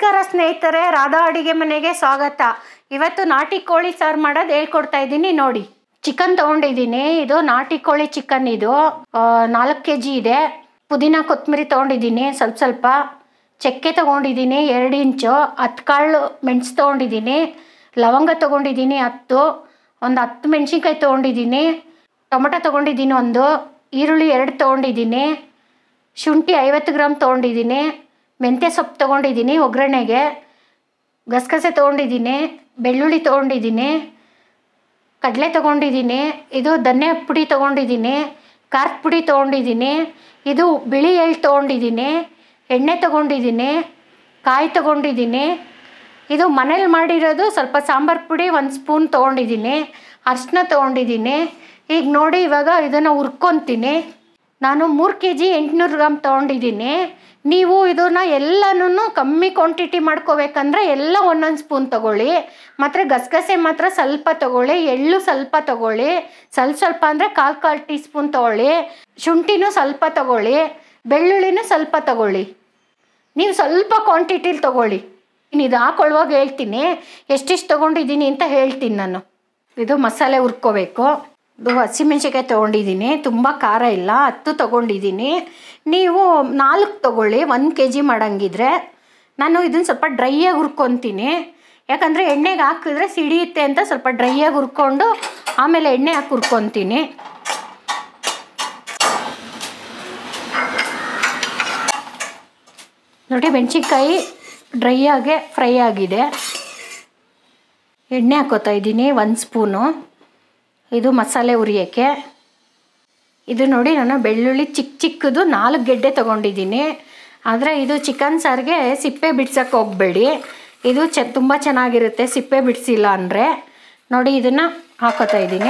ನಮಸ್ಕಾರ ಸ್ನೇಹಿತರೆ ರಾಧಾ ಅಡಿಗೆ ಮನೆಗೆ ಸ್ವಾಗತ ಇವತ್ತು ನಾಟಿ ಕೋಳಿ ಸಾರು ಮಾಡೋದು ಹೇಳ್ಕೊಡ್ತಾ ಇದ್ದೀನಿ ನೋಡಿ ಚಿಕನ್ ತೊಗೊಂಡಿದ್ದೀನಿ ಇದು ನಾಟಿ ಕೋಳಿ ಚಿಕನ್ ಇದು ನಾಲ್ಕು ಕೆ ಜಿ ಇದೆ ಪುದೀನ ಕೊತ್ತಂಬರಿ ತೊಗೊಂಡಿದ್ದೀನಿ ಸ್ವಲ್ಪ ಸ್ವಲ್ಪ ಚಕ್ಕೆ ತೊಗೊಂಡಿದ್ದೀನಿ ಎರಡು ಇಂಚು ಹತ್ತು ಕಾಳು ಮೆಣಸು ತೊಗೊಂಡಿದ್ದೀನಿ ಲವಂಗ ತೊಗೊಂಡಿದ್ದೀನಿ ಹತ್ತು ಒಂದು ಹತ್ತು ಮೆಣಸಿನ್ಕಾಯಿ ತೊಗೊಂಡಿದ್ದೀನಿ ಟೊಮೊಟೊ ತೊಗೊಂಡಿದ್ದೀನಿ ಒಂದು ಈರುಳ್ಳಿ ಎರಡು ತೊಗೊಂಡಿದ್ದೀನಿ ಶುಂಠಿ ಐವತ್ತು ಗ್ರಾಮ್ ತೊಗೊಂಡಿದ್ದೀನಿ ಮೆಂತ್ಯ ಸೊಪ್ಪು ತೊಗೊಂಡಿದ್ದೀನಿ ಒಗ್ಗರಣೆಗೆ ಗಸಗಸೆ ತೊಗೊಂಡಿದ್ದೀನಿ ಬೆಳ್ಳುಳ್ಳಿ ತೊಗೊಂಡಿದ್ದೀನಿ ಕಡಲೆ ತೊಗೊಂಡಿದ್ದೀನಿ ಇದು ಧನ್ಯ ಪುಡಿ ತೊಗೊಂಡಿದ್ದೀನಿ ಖಾರದ ಪುಡಿ ತೊಗೊಂಡಿದ್ದೀನಿ ಇದು ಬಿಳಿ ಎಳ್ಳು ತೊಗೊಂಡಿದ್ದೀನಿ ಎಣ್ಣೆ ತೊಗೊಂಡಿದ್ದೀನಿ ಕಾಯಿ ತೊಗೊಂಡಿದ್ದೀನಿ ಇದು ಮನೇಲಿ ಮಾಡಿರೋದು ಸ್ವಲ್ಪ ಸಾಂಬಾರು ಪುಡಿ ಒಂದು ಸ್ಪೂನ್ ತೊಗೊಂಡಿದ್ದೀನಿ ಅರಿಶಿನ ತೊಗೊಂಡಿದ್ದೀನಿ ಈಗ ನೋಡಿ ಇವಾಗ ಇದನ್ನು ಹುರ್ಕೊತೀನಿ ನಾನು ಮೂರು ಕೆ ಜಿ ಎಂಟುನೂರು ಗ್ರಾಮ್ ತೊಗೊಂಡಿದ್ದೀನಿ ನೀವು ಇದನ್ನು ಎಲ್ಲನೂ ಕಮ್ಮಿ ಕ್ವಾಂಟಿಟಿ ಮಾಡ್ಕೋಬೇಕಂದ್ರೆ ಎಲ್ಲ ಒಂದೊಂದು ಸ್ಪೂನ್ ತೊಗೊಳ್ಳಿ ಮತ್ತು ಗಸಗಸೆ ಮಾತ್ರ ಸ್ವಲ್ಪ ತೊಗೊಳ್ಳಿ ಎಳ್ಳು ಸ್ವಲ್ಪ ತೊಗೊಳ್ಳಿ ಸ್ವಲ್ಪ ಸ್ವಲ್ಪ ಅಂದರೆ ಕಾಲು ಕಾಲು ಟೀ ಸ್ಪೂನ್ ತೊಗೊಳ್ಳಿ ಶುಂಠಿನೂ ಸ್ವಲ್ಪ ತೊಗೊಳ್ಳಿ ಬೆಳ್ಳುಳ್ಳಿನೂ ಸ್ವಲ್ಪ ತೊಗೊಳ್ಳಿ ನೀವು ಸ್ವಲ್ಪ ಕ್ವಾಂಟಿಟಿಲಿ ತೊಗೊಳ್ಳಿ ಇನ್ನು ಇದು ಹಾಕೊಳ್ಳುವಾಗ ಹೇಳ್ತೀನಿ ಎಷ್ಟೆಷ್ಟು ತೊಗೊಂಡಿದ್ದೀನಿ ಅಂತ ಹೇಳ್ತೀನಿ ನಾನು ಇದು ಮಸಾಲೆ ಹುರ್ಕೋಬೇಕು ಇದು ಹಸಿಮೆಣ್ಸಿಕಾಯಿ ತೊಗೊಂಡಿದ್ದೀನಿ ತುಂಬ ಖಾರ ಇಲ್ಲ ಹತ್ತು ತೊಗೊಂಡಿದ್ದೀನಿ ನೀವು ನಾಲ್ಕು ತೊಗೊಳ್ಳಿ ಒಂದು ಕೆ ಜಿ ಮಾಡಂಗಿದ್ರೆ ನಾನು ಇದನ್ನು ಸ್ವಲ್ಪ ಡ್ರೈಯಾಗಿ ಹುರ್ಕೊತೀನಿ ಯಾಕಂದರೆ ಎಣ್ಣೆಗೆ ಹಾಕಿದ್ರೆ ಸಿಡಿಯುತ್ತೆ ಅಂತ ಸ್ವಲ್ಪ ಡ್ರೈಯಾಗಿ ಹುರ್ಕೊಂಡು ಆಮೇಲೆ ಎಣ್ಣೆ ಹಾಕಿ ಹುರ್ಕೊತೀನಿ ನೋಡಿ ಮೆಣಸಿನ್ಕಾಯಿ ಡ್ರೈ ಆಗಿ ಫ್ರೈ ಆಗಿದೆ ಎಣ್ಣೆ ಹಾಕೋತಾ ಇದ್ದೀನಿ ಒಂದು ಸ್ಪೂನು ಇದು ಮಸಾಲೆ ಹುರಿಯೋಕ್ಕೆ ಇದು ನೋಡಿ ನಾನು ಬೆಳ್ಳುಳ್ಳಿ ಚಿಕ್ಕ ಚಿಕ್ಕದು ನಾಲ್ಕು ಗೆಡ್ಡೆ ತೊಗೊಂಡಿದ್ದೀನಿ ಆದರೆ ಇದು ಚಿಕನ್ ಸಾರಿಗೆ ಸಿಪ್ಪೆ ಬಿಡ್ಸೋಕ್ಕೆ ಹೋಗಬೇಡಿ ಇದು ಚ ತುಂಬ ಚೆನ್ನಾಗಿರುತ್ತೆ ಸಿಪ್ಪೆ ಬಿಡಿಸಿಲ್ಲ ಅಂದರೆ ನೋಡಿ ಇದನ್ನು ಹಾಕೋತಾ ಇದ್ದೀನಿ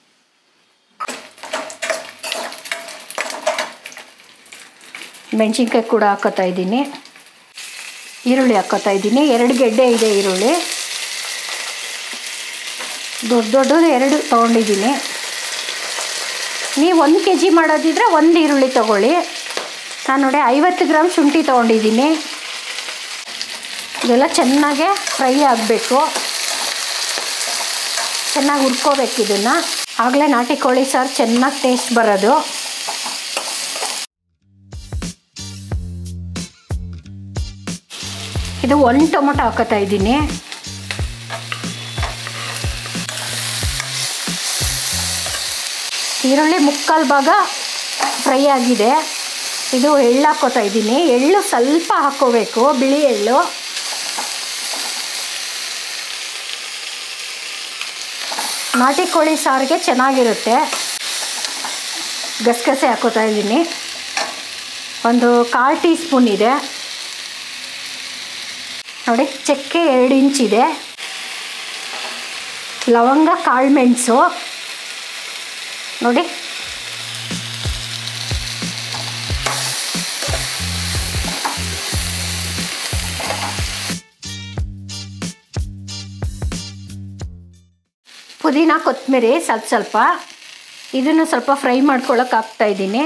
ಮೆಣಸಿನ್ಕಾಯಿ ಕೂಡ ಹಾಕೋತಾ ಇದ್ದೀನಿ ಈರುಳ್ಳಿ ಹಾಕೋತಾ ಇದ್ದೀನಿ ಎರಡು ಗೆಡ್ಡೆ ಇದೆ ಈರುಳ್ಳಿ ದೊಡ್ಡ ದೊಡ್ಡದು ಎರಡು ತೊಗೊಂಡಿದ್ದೀನಿ ನೀವು ಒಂದು ಕೆ ಜಿ ಮಾಡೋದಿದ್ರೆ ಒಂದು ಈರುಳ್ಳಿ ತೊಗೊಳ್ಳಿ ನಾನು ನೋಡಿ ಐವತ್ತು ಗ್ರಾಮ್ ಶುಂಠಿ ತೊಗೊಂಡಿದ್ದೀನಿ ಇದೆಲ್ಲ ಚೆನ್ನಾಗೆ ಫ್ರೈ ಆಗಬೇಕು ಚೆನ್ನಾಗಿ ಹುರ್ಕೋಬೇಕು ಇದನ್ನು ಆಗಲೇ ನಾಟಿ ಕೋಳಿ ಸಾರು ಚೆನ್ನಾಗಿ ಟೇಸ್ಟ್ ಬರೋದು ಇದು ಒಂದು ಟೊಮೊಟೊ ಹಾಕೋತಾ ಇದ್ದೀನಿ ಈರುಳ್ಳಿ ಮುಕ್ಕಾಲು ಭಾಗ ಫ್ರೈ ಆಗಿದೆ ಇದು ಎಳ್ಳು ಹಾಕೋತಾ ಇದ್ದೀನಿ ಎಳ್ಳು ಸ್ವಲ್ಪ ಹಾಕ್ಕೋಬೇಕು ಬಿಳಿ ಎಳ್ಳು ನಾಟಿ ಕೋಳಿ ಸಾರಿಗೆ ಚೆನ್ನಾಗಿರುತ್ತೆ ಗಸಗಸೆ ಹಾಕೋತಾ ಇದ್ದೀನಿ ಒಂದು ಕಾಲು ಟೀ ಸ್ಪೂನ್ ಇದೆ ನೋಡಿ ಚಕ್ಕೆ ಎರಡು ಇಂಚಿದೆ ಲವಂಗ ಕಾಳು ಮೆಣಸು ನೋಡಿ ಪುದೀನ ಕೊತ್ತಂಬರಿ ಸ್ವಲ್ಪ ಸ್ವಲ್ಪ ಇದನ್ನು ಸ್ವಲ್ಪ ಫ್ರೈ ಮಾಡ್ಕೊಳಕ್ಕೆ ಹಾಕ್ತಾ ಇದ್ದೀನಿ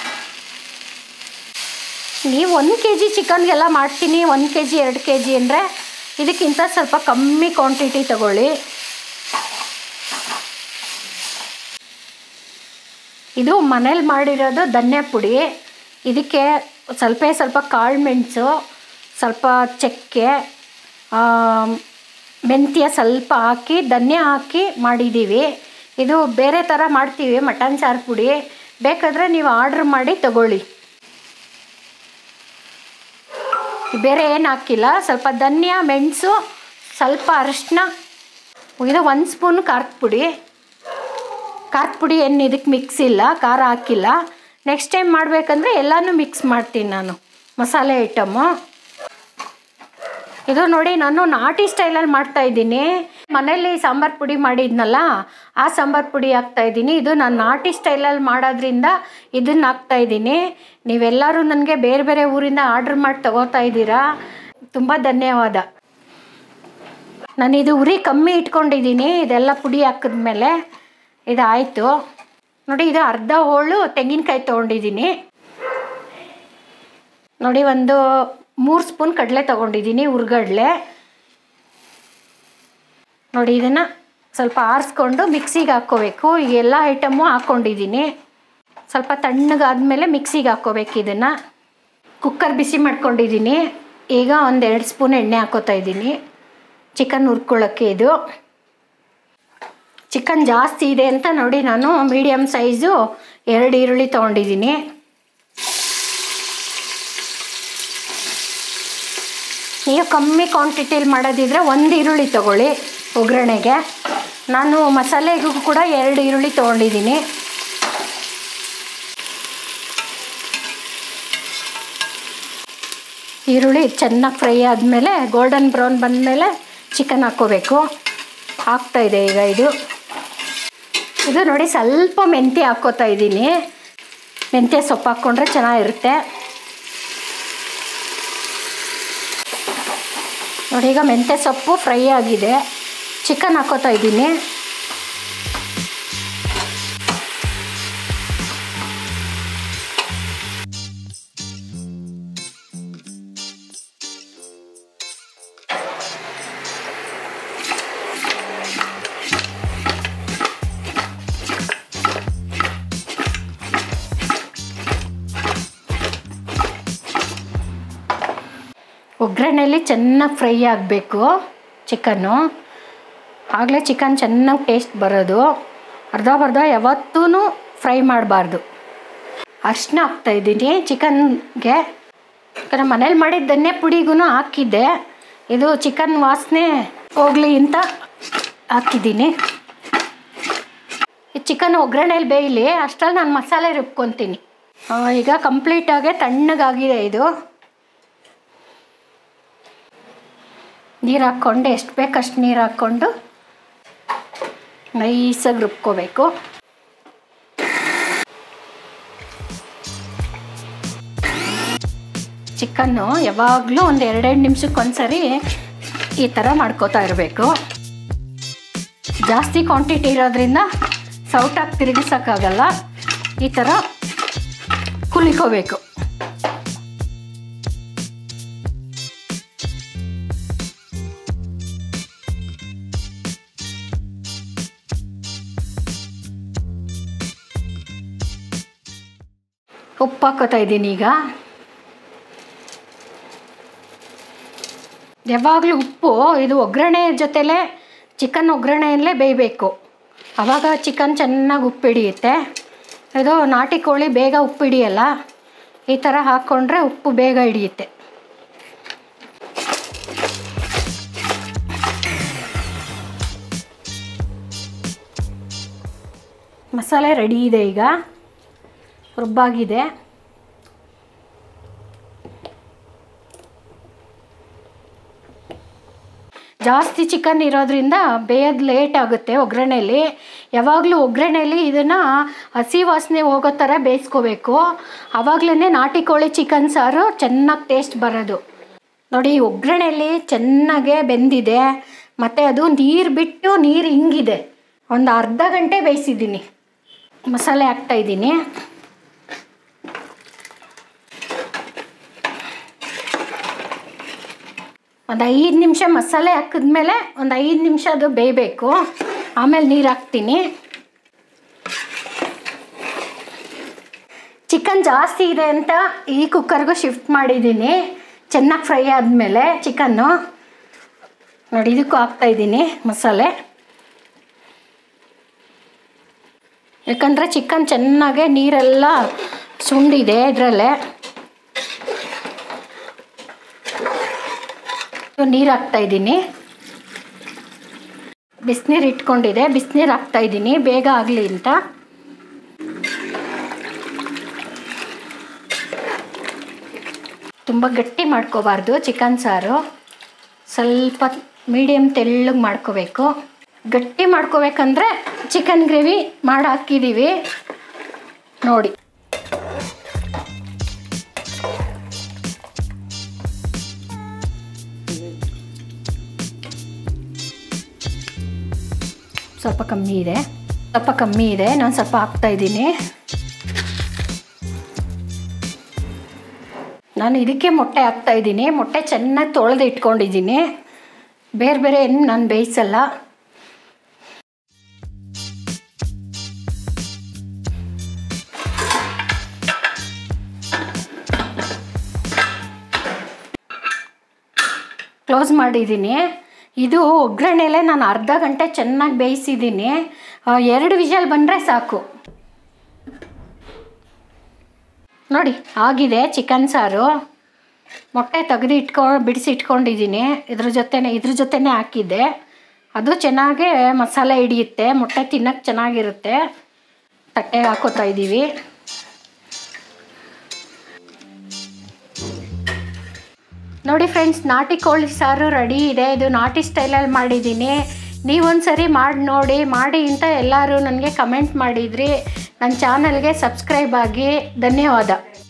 ನೀವು ಒಂದು ಕೆ ಜಿ ಚಿಕನ್ಗೆಲ್ಲ ಮಾಡ್ತೀನಿ ಒಂದು ಕೆ ಜಿ ಎರಡು ಕೆ ಜಿ ಅಂದರೆ ಇದಕ್ಕಿಂತ ಸ್ವಲ್ಪ ಕಮ್ಮಿ ಕ್ವಾಂಟಿಟಿ ತಗೊಳ್ಳಿ ಇದು ಮನೇಲಿ ಮಾಡಿರೋದು ಧನ್ಯ ಪುಡಿ ಇದಕ್ಕೆ ಸ್ವಲ್ಪ ಸ್ವಲ್ಪ ಕಾಳು ಮೆಣಸು ಸ್ವಲ್ಪ ಚಕ್ಕೆ ಮೆಂತ್ಯ ಸ್ವಲ್ಪ ಹಾಕಿ ಧನ್ಯ ಹಾಕಿ ಮಾಡಿದ್ದೀವಿ ಇದು ಬೇರೆ ಥರ ಮಾಡ್ತೀವಿ ಮಟನ್ ಸಾರು ಪುಡಿ ಬೇಕಾದರೆ ನೀವು ಆರ್ಡ್ರ್ ಮಾಡಿ ತಗೊಳ್ಳಿ ಬೇರೆ ಏನು ಹಾಕಿಲ್ಲ ಸ್ವಲ್ಪ ಧನ್ಯ ಮೆಣಸು ಸ್ವಲ್ಪ ಅರಿಶಿನ ಇದು ಒಂದು ಸ್ಪೂನ್ ಖಾರದ ಪುಡಿ ಖಾರದ ಪುಡಿ ಏನು ಇದಕ್ಕೆ ಮಿಕ್ಸ್ ಇಲ್ಲ ಖಾರ ಹಾಕಿಲ್ಲ ನೆಕ್ಸ್ಟ್ ಟೈಮ್ ಮಾಡಬೇಕಂದ್ರೆ ಎಲ್ಲನೂ ಮಿಕ್ಸ್ ಮಾಡ್ತೀನಿ ನಾನು ಮಸಾಲೆ ಐಟಮು ಇದು ನೋಡಿ ನಾನು ನಾಟಿ ಸ್ಟೈಲಲ್ಲಿ ಮಾಡ್ತಾ ಇದ್ದೀನಿ ಮನೇಲಿ ಸಾಂಬಾರು ಪುಡಿ ಮಾಡಿದ್ನಲ್ಲ ಆ ಸಾಂಬಾರು ಪುಡಿ ಹಾಕ್ತಾ ಇದ್ದೀನಿ ಇದು ನಾನು ನಾಟಿ ಸ್ಟೈಲಲ್ಲಿ ಮಾಡೋದ್ರಿಂದ ಇದನ್ನು ಹಾಕ್ತಾ ಇದ್ದೀನಿ ನೀವೆಲ್ಲರೂ ನನಗೆ ಬೇರೆ ಬೇರೆ ಊರಿಂದ ಆರ್ಡ್ರ್ ಮಾಡಿ ತಗೋತಾ ಇದ್ದೀರಾ ತುಂಬ ಧನ್ಯವಾದ ನಾನು ಇದು ಉರಿ ಕಮ್ಮಿ ಇಟ್ಕೊಂಡಿದ್ದೀನಿ ಇದೆಲ್ಲ ಪುಡಿ ಹಾಕಿದ್ಮೇಲೆ ಇದಾಯಿತು ನೋಡಿ ಇದು ಅರ್ಧ ಹೋಳು ತೆಂಗಿನಕಾಯಿ ತೊಗೊಂಡಿದ್ದೀನಿ ನೋಡಿ ಒಂದು ಮೂರು ಸ್ಪೂನ್ ಕಡಲೆ ತೊಗೊಂಡಿದ್ದೀನಿ ಹುರ್ಗಡ್ಲೆ ನೋಡಿ ಇದನ್ನು ಸ್ವಲ್ಪ ಆರಿಸ್ಕೊಂಡು ಮಿಕ್ಸಿಗೆ ಹಾಕ್ಕೋಬೇಕು ಈಗ ಎಲ್ಲ ಐಟಮು ಹಾಕ್ಕೊಂಡಿದ್ದೀನಿ ಸ್ವಲ್ಪ ತಣ್ಣಗಾದ್ಮೇಲೆ ಮಿಕ್ಸಿಗೆ ಹಾಕ್ಕೋಬೇಕು ಇದನ್ನು ಕುಕ್ಕರ್ ಬಿಸಿ ಮಾಡ್ಕೊಂಡಿದ್ದೀನಿ ಈಗ ಒಂದೆರಡು ಸ್ಪೂನ್ ಎಣ್ಣೆ ಹಾಕೋತಾ ಇದ್ದೀನಿ ಚಿಕನ್ ಹುರ್ಕೊಳ್ಳೋಕ್ಕೆ ಇದು ಚಿಕನ್ ಜಾಸ್ತಿ ಇದೆ ಅಂತ ನೋಡಿ ನಾನು ಮೀಡಿಯಮ್ ಸೈಜು ಎರಡು ಈರುಳ್ಳಿ ತೊಗೊಂಡಿದ್ದೀನಿ ನೀವು ಕಮ್ಮಿ ಕ್ವಾಂಟಿಟಿಲಿ ಮಾಡೋದಿದ್ರೆ ಒಂದು ಈರುಳ್ಳಿ ತೊಗೊಳ್ಳಿ ಒಗ್ಗರಣೆಗೆ ನಾನು ಮಸಾಲೆಗೂ ಕೂಡ ಎರಡು ಈರುಳ್ಳಿ ತೊಗೊಂಡಿದ್ದೀನಿ ಈರುಳ್ಳಿ ಚೆನ್ನಾಗಿ ಫ್ರೈ ಆದಮೇಲೆ ಗೋಲ್ಡನ್ ಬ್ರೌನ್ ಬಂದಮೇಲೆ ಚಿಕನ್ ಹಾಕ್ಕೋಬೇಕು ಹಾಕ್ತಾಯಿದೆ ಈಗ ಇದು ಇದು ನೋಡಿ ಸ್ವಲ್ಪ ಮೆಂತ್ಯ ಹಾಕ್ಕೋತಾ ಇದ್ದೀನಿ ಮೆಂತ್ಯ ಸೊಪ್ಪು ಹಾಕ್ಕೊಂಡ್ರೆ ಚೆನ್ನಾಗಿರುತ್ತೆ ನೋಡಿ ಈಗ ಮೆಂತ್ಯ ಸೊಪ್ಪು ಫ್ರೈ ಆಗಿದೆ ಚಿಕನ್ ಹಾಕೋತಾ ಇದ್ದೀನಿ ಒಗ್ಗರಣೆಯಲ್ಲಿ ಚೆನ್ನಾಗಿ ಫ್ರೈ ಆಗಬೇಕು ಚಿಕನ್ನು ಆಗಲೇ ಚಿಕನ್ ಚೆನ್ನಾಗಿ ಟೇಸ್ಟ್ ಬರೋದು ಅರ್ಧ ಬರ್ಧ ಯಾವತ್ತೂ ಫ್ರೈ ಮಾಡಬಾರ್ದು ಅರ್ಶಿನ ಹಾಕ್ತಾಯಿದ್ದೀನಿ ಚಿಕನ್ಗೆ ಯಾಕಂದರೆ ಮನೇಲಿ ಮಾಡಿದ್ದನ್ನೇ ಪುಡಿಗೂ ಹಾಕಿದ್ದೆ ಇದು ಚಿಕನ್ ವಾಸನೆ ಹೋಗಲಿ ಅಂತ ಹಾಕಿದ್ದೀನಿ ಈ ಚಿಕನ್ ಒಗ್ಗರಣೆಯಲ್ಲಿ ಬೇಯಲಿ ಅಷ್ಟರಲ್ಲಿ ನಾನು ಮಸಾಲೆ ರುಬ್ಕೊತೀನಿ ಆ, ಈಗ ಕಂಪ್ಲೀಟಾಗಿ ತಣ್ಣಗಾಗಿದೆ ಇದು ನೀರು ಹಾಕ್ಕೊಂಡು ಎಷ್ಟು ಬೇಕಷ್ಟು ನೀರು ಹಾಕ್ಕೊಂಡು ನೈಸಾಗಿ ರುಬ್ಕೋಬೇಕು ಚಿಕನ್ನು ಯಾವಾಗಲೂ ಒಂದು ಎರಡೆರಡು ನಿಮಿಷಕ್ಕೆ ಒಂದ್ಸರಿ ಈ ಥರ ಮಾಡ್ಕೋತಾ ಇರಬೇಕು ಜಾಸ್ತಿ ಕ್ವಾಂಟಿಟಿ ಇರೋದ್ರಿಂದ ಸೌಟಾಗಿ ತಿರುಗಿಸೋಕ್ಕಾಗಲ್ಲ ಈ ಥರ ಕುಲಿಕೋಬೇಕು ಉಪ್ಪು ಹಾಕೋತಾ ಇದ್ದೀನಿ ಈಗ ಯಾವಾಗಲೂ ಉಪ್ಪು ಇದು ಒಗ್ಗರಣೆ ಜೊತೆಲೇ ಚಿಕನ್ ಒಗ್ಗರಣೆಯಲ್ಲೇ ಬೇಯಬೇಕು ಆವಾಗ ಚಿಕನ್ ಚೆನ್ನಾಗಿ ಉಪ್ಪು ಹಿಡಿಯುತ್ತೆ ಇದು ನಾಟಿ ಕೋಳಿ ಬೇಗ ಉಪ್ಪು ಹಿಡಿಯಲ್ಲ ಈ ಥರ ಹಾಕ್ಕೊಂಡ್ರೆ ಉಪ್ಪು ಬೇಗ ಹಿಡಿಯುತ್ತೆ ಮಸಾಲೆ ರೆಡಿ ಇದೆ ಈಗ ರುಬ್ಬಾಗಿದೆ ಜಾಸ್ತಿ ಚಿಕನ್ ಇರೋದ್ರಿಂದ ಬೇಯೋದು ಲೇಟ್ ಆಗುತ್ತೆ ಒಗ್ಗರಣೆಯಲ್ಲಿ ಯಾವಾಗಲೂ ಒಗ್ಗರಣೆಯಲ್ಲಿ ಇದನ್ನು ಹಸಿ ವಾಸನೆ ಹೋಗೋ ಥರ ಬೇಯಿಸ್ಕೋಬೇಕು ಆವಾಗಲೇ ನಾಟಿ ಕೋಳಿ ಚಿಕನ್ ಸಾರು ಚೆನ್ನಾಗಿ ಟೇಸ್ಟ್ ಬರೋದು ನೋಡಿ ಒಗ್ಗರಣೆಯಲ್ಲಿ ಚೆನ್ನಾಗೇ ಬೆಂದಿದೆ ಮತ್ತು ಅದು ನೀರು ಬಿಟ್ಟು ನೀರು ಹಿಂಗಿದೆ ಒಂದು ಅರ್ಧ ಗಂಟೆ ಬೇಯಿಸಿದ್ದೀನಿ ಮಸಾಲೆ ಹಾಕ್ತಾಯಿದ್ದೀನಿ ಒಂದು ಐದು ನಿಮಿಷ ಮಸಾಲೆ ಹಾಕಿದ್ಮೇಲೆ ಒಂದು ಐದು ನಿಮಿಷ ಅದು ಬೇಯಬೇಕು ಆಮೇಲೆ ನೀರು ಹಾಕ್ತೀನಿ ಚಿಕನ್ ಜಾಸ್ತಿ ಇದೆ ಅಂತ ಈ ಕುಕ್ಕರ್ಗೂ ಶಿಫ್ಟ್ ಮಾಡಿದ್ದೀನಿ ಚೆನ್ನಾಗಿ ಫ್ರೈ ಆದಮೇಲೆ ಚಿಕನ್ನು ನೋಡಿ ಇದಕ್ಕೂ ಹಾಕ್ತಾಯಿದ್ದೀನಿ ಮಸಾಲೆ ಯಾಕಂದರೆ ಚಿಕನ್ ಚೆನ್ನಾಗೆ ನೀರೆಲ್ಲ ಸುಂಡಿದೆ ಇದರಲ್ಲೇ ನೀರು ಹಾಕ್ತಾ ಇದ್ದೀನಿ ಬಿಸಿನೀರು ಇಟ್ಕೊಂಡಿದೆ ಬಿಸಿನೀರು ಹಾಕ್ತಾ ಇದ್ದೀನಿ ಬೇಗ ಆಗಲಿ ಅಂತ ತುಂಬ ಗಟ್ಟಿ ಮಾಡ್ಕೋಬಾರ್ದು ಚಿಕನ್ ಸಾರು ಸ್ವಲ್ಪ ಮೀಡಿಯಮ್ ತೆಳ್ಳಗೆ ಮಾಡ್ಕೋಬೇಕು ಗಟ್ಟಿ ಮಾಡ್ಕೋಬೇಕಂದ್ರೆ ಚಿಕನ್ ಗ್ರೇವಿ ಮಾಡಿ ಹಾಕಿದ್ದೀವಿ ನೋಡಿ ಸ್ವಲ್ಪ ಕಮ್ಮಿ ಇದೆ ಸ್ವಲ್ಪ ಕಮ್ಮಿ ಇದೆ ನಾನು ಸ್ವಲ್ಪ ಹಾಕ್ತಾ ಇದ್ದೀನಿ ನಾನು ಇದಕ್ಕೆ ಮೊಟ್ಟೆ ಹಾಕ್ತಾಯಿದ್ದೀನಿ ಮೊಟ್ಟೆ ಚೆನ್ನಾಗಿ ತೊಳೆದು ಇಟ್ಕೊಂಡಿದ್ದೀನಿ ಬೇರೆ ಬೇರೆ ಏನು ನಾನು ಬೇಯಿಸಲ್ಲ ಕ್ಲೋಸ್ ಮಾಡಿದ್ದೀನಿ ಇದು ಒಗ್ಗರಣೆಲೆ ನಾನು ಅರ್ಧ ಗಂಟೆ ಚೆನ್ನಾಗಿ ಬೇಯಿಸಿದ್ದೀನಿ ಆ, ಎರಡು ವಿಷಲ್ ಬಂದರೆ ಸಾಕು ನೋಡಿ ಆಗಿದೆ ಚಿಕನ್ ಸಾರು ಮೊಟ್ಟೆ ತೆಗೆದು ಇಟ್ಕೊ ಬಿಡಿಸಿ ಇಟ್ಕೊಂಡಿದ್ದೀನಿ ಇದ್ರ ಜೊತೆನೇ ಇದ್ರ ಜೊತೆನೇ ಹಾಕಿದ್ದೆ ಅದು ಚೆನ್ನಾಗೇ ಮಸಾಲೆ ಹಿಡಿಯುತ್ತೆ ಮೊಟ್ಟೆ ತಿನ್ನೋಕ್ಕೆ ಚೆನ್ನಾಗಿರುತ್ತೆ ತಟ್ಟೆಗೆ ಹಾಕೋತಾ ಇದ್ದೀವಿ ನೋಡಿ ಫ್ರೆಂಡ್ಸ್ ನಾಟಿ ಕೋಳಿ ಸಾರು ರೆಡಿ ಇದೆ ಇದು ನಾಟಿ ಸ್ಟೈಲಲ್ಲಿ ಮಾಡಿದ್ದೀನಿ ನೀವೊಂದ್ಸರಿ ಮಾಡಿ ನೋಡಿ ಮಾಡಿ ಅಂತ ಎಲ್ಲರೂ ನನಗೆ ಕಮೆಂಟ್ ಮಾಡಿದ್ರಿ ನನ್ನ ಚಾನಲ್ಗೆ ಸಬ್ಸ್ಕ್ರೈಬ್ ಆಗಿ ಧನ್ಯವಾದ